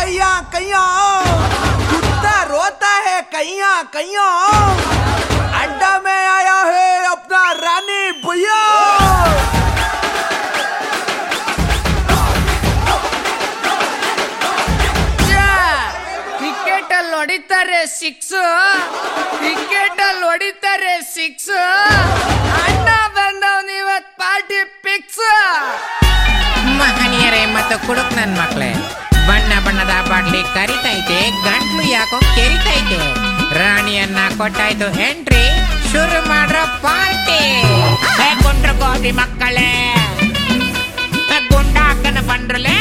कैया कैया कुत्ता रोता है कैया कैया अड्डा में आया है अपना रानी भैया ಕ್ರಿಕೆಟ್ ಅಲ್ಲಿ ಹೊಡಿತಾರೆ ಸಿಕ್ಸ್ ಕ್ರಿಕೆಟ್ ಅಲ್ಲಿ ಹೊಡಿತಾರೆ ಸಿಕ್ಸ್ ಅಣ್ಣ ಬಂದವ್ ಇವತ್ ಪಾರ್ಟಿ ಫಿಕ್ಸ್ ಮಹನೀಯರೇ ಮತ್ತು ಕುಡುಕ್ ನನ್ ಮಕ್ಳೇ ಬಣ್ಣ ಬಣ್ಣದ ಬಾಟ್ಲಿ ಕರಿತೈತೆ ಗಂಟ್ಲು ಯಾಕೋ ಕೆರಿತೈತೆ ರಾಣಿಯನ್ನ ಕೊಟ್ಟಾಯ್ತು ಎಂಟ್ರಿ ಶುರು ಮಾಡ್ರ ಪಾರ್ಟಿ ಗುಂಡ್ರ ಗೋಬಿ ಮಕ್ಕಳೇ ಗುಂಡಾಕನ ಬಂದ್ರಲೇ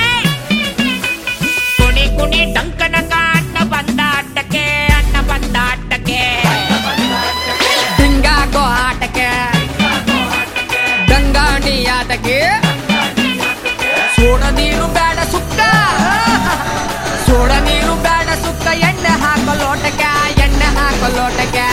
ಕುಣಿ ಕುಣಿ ಡಂಕನಕ ಅಣ್ಣ ಬಂದ ಅಡ್ಡಕ್ಕೆ ಅಣ್ಣ ಬಂದ ಅಡ್ಡಕ್ಕೆ ಹಿಂಗಾಗೋ ಆಟಕ್ಕೆ ಗಂಗಾಣಿ ಆಟಕ್ಕೆ ಸೋಡ ನೀರು ಬೇಡ ಸುಕ್ಕ ಸೋಡ ನೀರು ಬೇಡ ಸುಕ್ಕ ಎಣ್ಣೆ ಹಾಕೋ ಲೋಟಕ್ಕೆ ಎಣ್ಣೆ ಹಾಕೋ ಲೋಟಕ್ಕೆ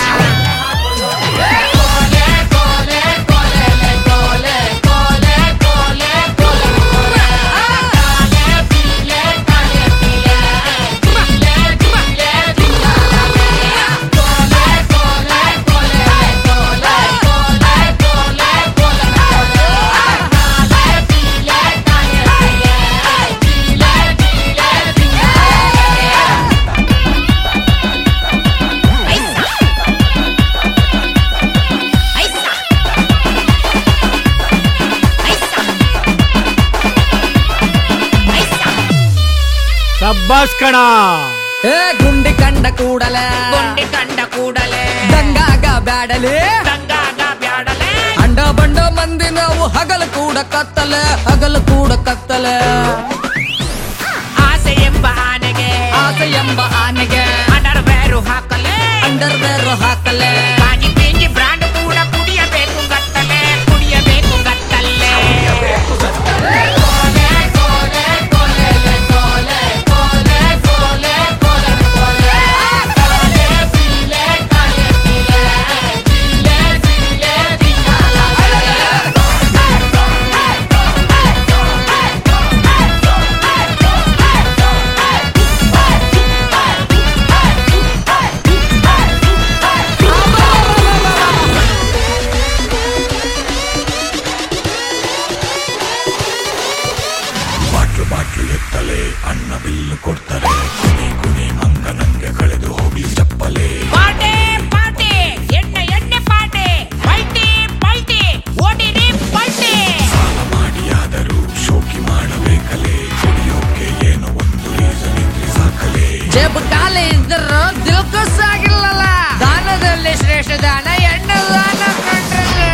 ಸಬ್ಬಾಸ್ ಕಣ ಏ ಗುಂಡಿ ಕಂಡ ಕೂಡಲೇ ಗುಂಡಿ ಕಂಡ ಕೂಡಲೇ ಗಂಗಾಗ ಬ್ಯಾಡಲೇ ಗಂಗಾಗ ಬ್ಯಾಡಲೇ ಅಂಡ ಬಂಡ ಮಂದಿ ನಾವು ಹಗಲು ಕೂಡ ಕತ್ತಲೆ ಹಗಲು ಕೂಡ ಕತ್ತಲೆ ಆಸೆ ಎಂಬ ಆನೆಗೆ ಆಸೆ ಎಂಬ ಆನೆಗೆ ಅಂಡರ್ ಬೇರು ಹಾಕಲೇ ಅಂಡರ್ ಬೇರು ಹಾಕಲೆ ಕಾಜಿ ಪೀಂಜಿ ಬ್ರಾಂಡ್ ಕೂಡ ಕುಡಿಯಬೇಕು ಗತ್ತಲೆ ಕುಡಿಯಬೇಕು ಗತ್ತಲ್ಲೇ ಬಾಟ್ಲು ಬಾಟ್ಲು ಎತ್ತಲೆ ಅಣ್ಣ ಬಿಲ್ಲು ಕೊಡ್ತಾರೆ ಕುಣಿ ಕುಣಿ ಮಂಗ ನಂಗೆ ಕಳೆದು ಹೋಗ್ಲಿ ಚಪ್ಪಲೆ ಪಾಟೆ ಪಾಟೆ ಎಣ್ಣೆ ಎಣ್ಣೆ ಪಾಟೆ ಪಲ್ಟಿ ಪಲ್ಟಿ ಓಡಿರಿ ಪಲ್ಟಿ ಸಾಲ ಮಾಡಿಯಾದರೂ ಶೋಕಿ ಮಾಡಬೇಕಲೇ ಕುಡಿಯೋಕೆ ಏನೋ ಒಂದು ರೀಸನ್ ಇದ್ರೆ ಸಾಕಲೇ ಜೇಬು ಖಾಲಿ ಇದ್ದರೂ ದಿಲ್ಕುಸ್ ಆಗಿಲ್ಲಲ್ಲ ದಾನದಲ್ಲಿ ಶ್ರೇಷ್ಠ ದಾನ ಎಣ್ಣೆ ದಾನ ಕಂಡ್ರೆ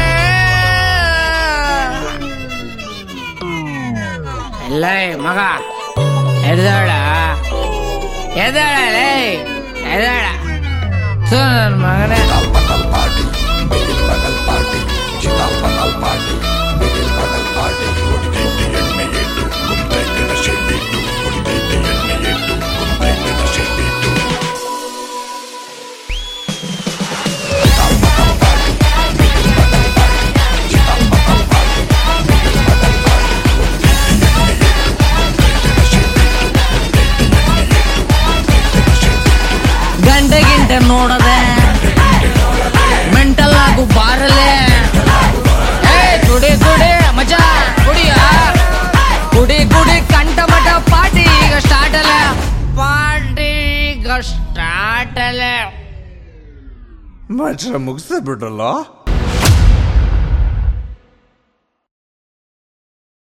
ಎಲ್ಲ ಮಗ ಎದ್ದಾಳ ಎದ್ದಾಳ ಲೇ ಎದ್ದಾಳ ಸು ನನ್ನ ಮಗನೇ ಪಕಲ್ ಪಾರ್ಟಿ ಬಿಗಿಲ್ ಬಗಲ್ ಪಾರ್ಟಿ ಚಿತಾ ಪಕಲ್ ಪಾರ್ಟಿ ಬಿಗಿಲ್ ಬಗಲ್ ಪಾರ್ಟಿ ಹೊಡಿತೈತೆ ಎಣ್ಣೆ ಎಟ್ಟು ಕುಂತೈತೆ ನಶೆ ಬಿಟ್ಟು ಹೊಡಿತೈತೆ ಎಣ್ಣೆ ಎಟ್ಟು ಕುಂತೈತೆ ನಶೆ ಬಿಟ್ಟು ಗಂಟೆ ಗಿಂಟೆ ನೋಡದೆ ಮೆಂಟಲ್ ಆಗು ಬಾರಲೆ ಏ ಕುಡಿ ಕುಡಿ ಮಜಾ ಕುಡಿಯ ಕುಡಿ ಕುಡಿ ಕಂಠ ಮಠ ಪಾರ್ಟಿ ಈಗ ಸ್ಟಾರ್ಟ್ ಅಲ್ಲ ಪಾರ್ಟಿ ಈಗ ಸ್ಟಾರ್ಟ್ ಅಲ್ಲ ಮಚ್ಚ ಮುಗಿಸ್ಬಿಟ್ರಲ್ಲ